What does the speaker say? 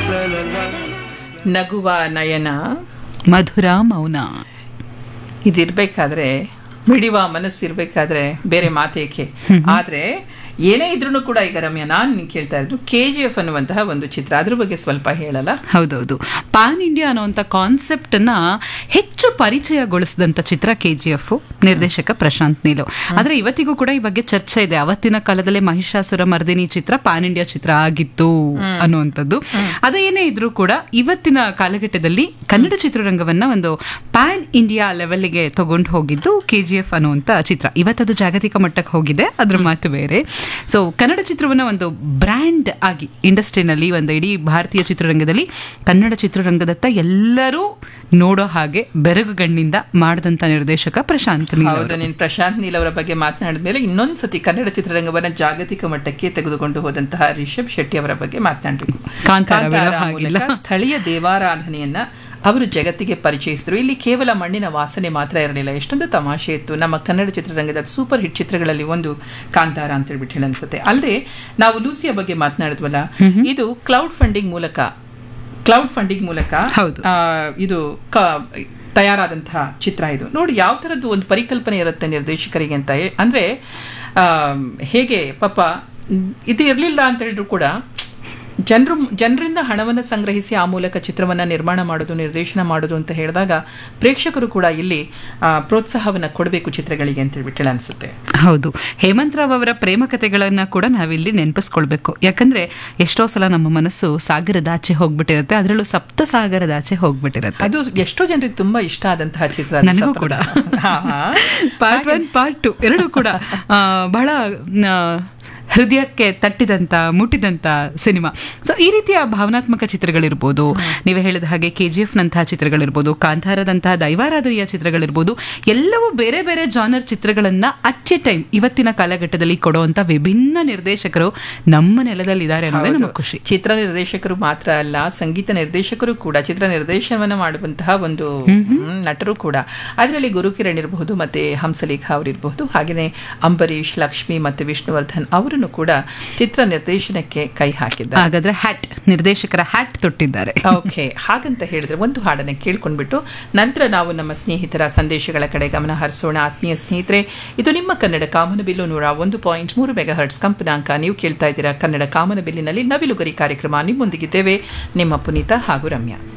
ನಗುವ ನಯನ ಮಧುರ ಮೌನ ಇದಿರ್ಬೇಕಾದ್ರೆ ಮಿಡಿವ ಮನಸ್ಸು ಇರ್ಬೇಕಾದ್ರೆ ಬೇರೆ ಮಾತೇಕೆ ಆದ್ರೆ ಏನೇ ಇದ್ರೂ ಕೂಡ ಈಗ ರಮ್ಯಾ ನಾನು ನಿನ್ ಕೇಳ್ತಾ ಇದ್ದು ಕೆ ಜಿ ಎಫ್ ಅನ್ನುವಂತಹ ಒಂದು ಚಿತ್ರ ಅದ್ರ ಬಗ್ಗೆ ಸ್ವಲ್ಪ ಹೇಳಲ್ಲ ಹೌದೌದು ಪಾನ್ ಇಂಡಿಯಾ ಅನ್ನುವಂಥ ಕಾನ್ಸೆಪ್ಟ್ ಅನ್ನ ಹೆಚ್ಚು ಪರಿಚಯಗೊಳಿಸಿದಂತ ಚಿತ್ರ ಕೆ ಜಿ ಎಫ್ ನಿರ್ದೇಶಕ ಪ್ರಶಾಂತ್ ನೀಲು ಆದ್ರೆ ಇವತ್ತಿಗೂ ಕೂಡ ಈ ಬಗ್ಗೆ ಚರ್ಚೆ ಇದೆ ಅವತ್ತಿನ ಕಾಲದಲ್ಲೇ ಮಹಿಷಾಸುರ ಮರ್ದಿನಿ ಚಿತ್ರ ಪಾನ್ ಇಂಡಿಯಾ ಚಿತ್ರ ಆಗಿತ್ತು ಅನ್ನುವಂಥದ್ದು ಅದೇನೇ ಇದ್ರೂ ಕೂಡ ಇವತ್ತಿನ ಕಾಲಘಟ್ಟದಲ್ಲಿ ಕನ್ನಡ ಚಿತ್ರರಂಗವನ್ನ ಒಂದು ಪ್ಯಾನ್ ಇಂಡಿಯಾ ಲೆವೆಲ್ಗೆ ತಗೊಂಡು ಹೋಗಿದ್ದು ಕೆ ಜಿ ಎಫ್ ಅನ್ನುವಂಥ ಚಿತ್ರ ಇವತ್ತದು ಜಾಗತಿಕ ಮಟ್ಟಕ್ಕೆ ಹೋಗಿದೆ ಅದ್ರ ಮಾತು ಬೇರೆ ಸೊ ಕನ್ನಡ ಚಿತ್ರವನ್ನ ಒಂದು ಬ್ರ್ಯಾಂಡ್ ಆಗಿ ಇಂಡಸ್ಟ್ರಿನಲ್ಲಿ ಒಂದು ಇಡೀ ಭಾರತೀಯ ಚಿತ್ರರಂಗದಲ್ಲಿ ಕನ್ನಡ ಚಿತ್ರರಂಗದತ್ತ ಎಲ್ಲರೂ ನೋಡೋ ಹಾಗೆ ಬೆರಗುಗಣ್ಣಿಂದ ಮಾಡಿದಂತ ನಿರ್ದೇಶಕ ಪ್ರಶಾಂತ್ ನೀಲ್ ಅವರು. ಹೌದು ನೀನ್ ಪ್ರಶಾಂತ್ ನೀಲ್ ಅವರ ಬಗ್ಗೆ ಮಾತನಾಡಿದ್ಮೇಲೆ ಇನ್ನೊಂದ್ ಸತಿ ಕನ್ನಡ ಚಿತ್ರರಂಗವನ್ನ ಜಾಗತಿಕ ಮಟ್ಟಕ್ಕೆ ತೆಗೆದುಕೊಂಡು ಹೋದಂತಹ ರಿಷಬ್ ಶೆಟ್ಟಿ ಅವರ ಬಗ್ಗೆ ಮಾತನಾಡಬೇಕು ಕಾಂತಾರ ಬಿಡೋ ಹಾಗಿಲ್ಲ. ಸ್ಥಳೀಯ ದೇವಾರಾಧನೆಯನ್ನ ಅವರು ಜಗತ್ತಿಗೆ ಪರಿಚಯಿಸಿದ್ರು ಇಲ್ಲಿ ಕೇವಲ ಮಣ್ಣಿನ ವಾಸನೆ ಮಾತ್ರ ಇರಲಿಲ್ಲ ಎಷ್ಟೊಂದು ತಮಾಷೆ ಇತ್ತು ನಮ್ಮ ಕನ್ನಡ ಚಿತ್ರರಂಗದ ಸೂಪರ್ ಹಿಟ್ ಚಿತ್ರಗಳಲ್ಲಿ ಒಂದು ಕಾಂತಾರ ಅಂತ ಹೇಳ್ಬಿಟ್ಟು ಹೇಳಿ ಅನ್ಸುತ್ತೆ ಅಲ್ಲದೆ ನಾವು ಲೂಸಿಯ ಬಗ್ಗೆ ಮಾತನಾಡಿದ್ವಲ್ಲ ಇದು ಕ್ಲೌಡ್ ಫಂಡಿಂಗ್ ಮೂಲಕ ಕ್ಲೌಡ್ ಫಂಡಿಂಗ್ ಮೂಲಕ ಹೌದು. ಆ, ಇದು ಕ ತಯಾರಾದಂತಹ ಚಿತ್ರ ಇದು ನೋಡಿ ಯಾವ ಥರದ್ದು ಒಂದು ಪರಿಕಲ್ಪನೆ ಇರುತ್ತೆ ನಿರ್ದೇಶಕರಿಗೆ ಅಂತ ಹೇ- ಅಂದ್ರೆ ಆ, ಹೇಗೆ ಪಾಪ ಮ್, ಇದು ಇರಲಿಲ್ಲ ಅಂತ ಹೇಳಿದ್ರು ಕೂಡ ಜನರು ಜನರಿಂದ ಹಣವನ್ನು ಸಂಗ್ರಹಿಸಿ ಆ ಮೂಲಕ ಚಿತ್ರವನ್ನ ನಿರ್ಮಾಣ ಮಾಡೋದು ನಿರ್ದೇಶನ ಮಾಡೋದು ಅಂತ ಹೇಳಿದಾಗ ಪ್ರೇಕ್ಷಕರು ಕೂಡ ಇಲ್ಲಿ ಆ, ಪ್ರೋತ್ಸಾಹವನ್ನ ಕೊಡಬೇಕು ಚಿತ್ರಗಳಿಗೆ ಅಂತ ಹೇಳ್ಬಿಟ್ಟು ಅನ್ಸುತ್ತೆ ಹೌದು ಹೇಮಂತ್ ರಾವ್ ಅವರ ಪ್ರೇಮ ಕಥೆಗಳನ್ನ ಕೂಡ ನಾವಿಲ್ಲಿ ನೆನಪಿಸ್ಕೊಳ್ಬೇಕು ಯಾಕಂದ್ರೆ ಎಷ್ಟೋ ಸಲ ನಮ್ಮ ಮನಸ್ಸು ಸಾಗರದಾಚೆ ಹೋಗ್ಬಿಟ್ಟಿರುತ್ತೆ ಅದರಲ್ಲೂ ಸಪ್ತ ಸಾಗರದಾಚೆ ಹೋಗ್ಬಿಟ್ಟಿರುತ್ತೆ ಅದು ಎಷ್ಟೋ ಜನರಿಗೆ ತುಂಬಾ ಇಷ್ಟ ಆದಂತಹ ಚಿತ್ರ ಅದು ನನಗೂ ಸಪನ. ಕೂಡ ಹಾ, ಹಾ. ಪಾರ್ಟ್ ಒನ್ ಪಾರ್ಟ್ ಟು ಎರಡೂ ಕೂಡ ಆ, ಬಹಳ ಆ, ಹೃದಯಕ್ಕೆ ತಟ್ಟಿದಂತ ಮುಟ್ಟಿದಂತ ಸಿನಿಮಾ ಸೊ ಈ ರೀತಿಯ ಭಾವನಾತ್ಮಕ ಚಿತ್ರಗಳಿರ್ಬೋದು ನೀವು ಹೇಳಿದ ಹಾಗೆ ಕೆ ಜಿ ಎಫ್ ನಂತಹ ಚಿತ್ರಗಳಿರ್ಬೋದು ಕಾಂತಾರದಂತಹ ದೈವಾರಾಧನೆಯ ಚಿತ್ರಗಳಿರ್ಬೋದು ಎಲ್ಲವೂ ಬೇರೆ ಬೇರೆ ಜಾನರ್ ಚಿತ್ರಗಳನ್ನ ಅಟ್ ಎ ಟೈಮ್ ಇವತ್ತಿನ ಕಾಲಘಟ್ಟದಲ್ಲಿ ಕೊಡುವಂತ ವಿಭಿನ್ನ ನಿರ್ದೇಶಕರು ನಮ್ಮ ನೆಲದಲ್ಲಿದ್ದಾರೆ ಅನ್ನೋದೇ ಹೌದು. ನಮಗೆ ಖುಷಿ ಚಿತ್ರ ನಿರ್ದೇಶಕರು ಮಾತ್ರ ಅಲ್ಲ ಸಂಗೀತ ನಿರ್ದೇಶಕರು ಕೂಡ ಚಿತ್ರ ನಿರ್ದೇಶನವನ್ನ ಮಾಡುವಂತಹ ಒಂದು ಹ್ಮ್, ನಟರು ಕೂಡ ಅದರಲ್ಲಿ ಗುರುಕಿರಣ್ ಇರಬಹುದು ಮತ್ತೆ ಹಂಸಲೇಖ ಅವರಿರಬಹುದು ಹಾಗೆಯೇ ಅಂಬರೀಷ್ ಲಕ್ಷ್ಮಿ ಮತ್ತೆ ವಿಷ್ಣುವರ್ಧನ್ ಅವರನ್ನು ಕೂಡ ಚಿತ್ರ ನಿರ್ದೇಶನಕ್ಕೆ ಕೈ ಹಾಕಿದ್ದಾರೆ ಹಾಗಾದ್ರೆ ಹ್ಯಾಟ್ ನಿರ್ದೇಶಕರ ಹ್ಯಾಟ್ ತೊಟ್ಟಿದ್ದಾರೆ ಓಕೆ ಹಾಗಂತ ಹೇಳಿದ್ರೆ ಒಂದು ಹಾಡನ್ನ ಕೇಳ್ಕೊಂಡ್ಬಿಟ್ಟು ನಂತರ ನಾವು ನಮ್ಮ ಸ್ನೇಹಿತರ ಸಂದೇಶಗಳ ಕಡೆ ಗಮನ ಹರಿಸೋಣ ಆತ್ಮೀಯ ಸ್ನೇಹಿತರೆ ಇದು ನಿಮ್ಮ ಕನ್ನಡ ಕಾಮನಬಿಲ್ಲು ನೂರ ಒಂದು ಪಾಯಿಂಟ್ ಮೂರು ಮೆಗಾ ಹರ್ಟ್ಸ್ ಕಂಪನಾಂಕ ನೀವು ಕೇಳ್ತಾ ಇದ್ದೀರಾ ಕನ್ನಡ ಕಾಮನಬಿಲ್ಲಿನಲ್ಲಿ ನವಿಲುಗರಿ ಕಾರ್ಯಕ್ರಮ ನಿಮ್ಮೊಂದಿಗಿದ್ದೇವೆ ನಿಮ್ಮ ಪುನೀತ ಹಾಗೂ ರಮ್ಯಾ